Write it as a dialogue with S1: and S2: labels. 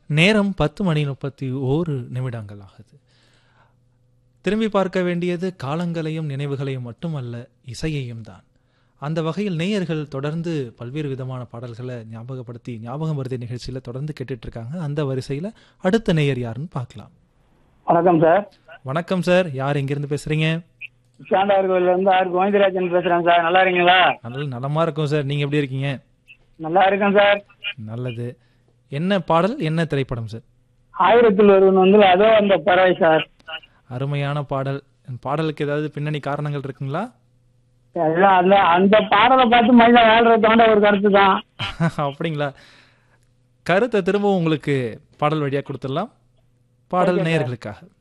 S1: நேரம் பத்து மணி முப்பத்தி ஓரு நிமிடங்கள் ஆகுது திரும்பி பார்க்க வேண்டியது காலங்களையும் நினைவுகளையும் மட்டுமல்ல இசையையும் தான் அந்த வகையில் நேயர்கள் தொடர்ந்து பல்வேறு விதமான பாடல்களை ஞாபகப்படுத்தி ஞாபகம் வருதி நிகழ்ச்சியில் தொடர்ந்து கேட்டுட்டு இருக்காங்க அந்த வரிசையில் அடுத்த நேயர் யாருன்னு பார்க்கலாம்
S2: வணக்கம் சார்
S1: வணக்கம் சார் யார் எங்கேருந்து பேசுறீங்க
S2: சாண்டார் கோயில்ல இருந்து ஆர் கோவிந்தராஜன் பேசுறேன் சார் நல்லா இருக்கீங்களா
S1: நல்ல நலமா இருக்கும் சார் நீங்க எப்படி இருக்கீங்க
S2: நல்லா இருக்கேன் சார்
S1: நல்லது என்ன பாடல் என்ன திரைப்படம் சார்
S2: ஆயிரத்தில் ஒருவன் வந்து அதோ அந்த பறவை சார்
S1: அருமையான பாடல் பாடலுக்கு ஏதாவது பின்னணி காரணங்கள் இருக்குங்களா
S2: எல்லாம் அந்த அந்த பாடலை பார்த்து மனிதன் வாழ்றத தாண்ட ஒரு கருத்து தான்
S1: அப்படிங்களா கருத்தை திரும்பவும் உங்களுக்கு பாடல் வழியா கொடுத்துடலாம் பாடல் நேயர்களுக்காக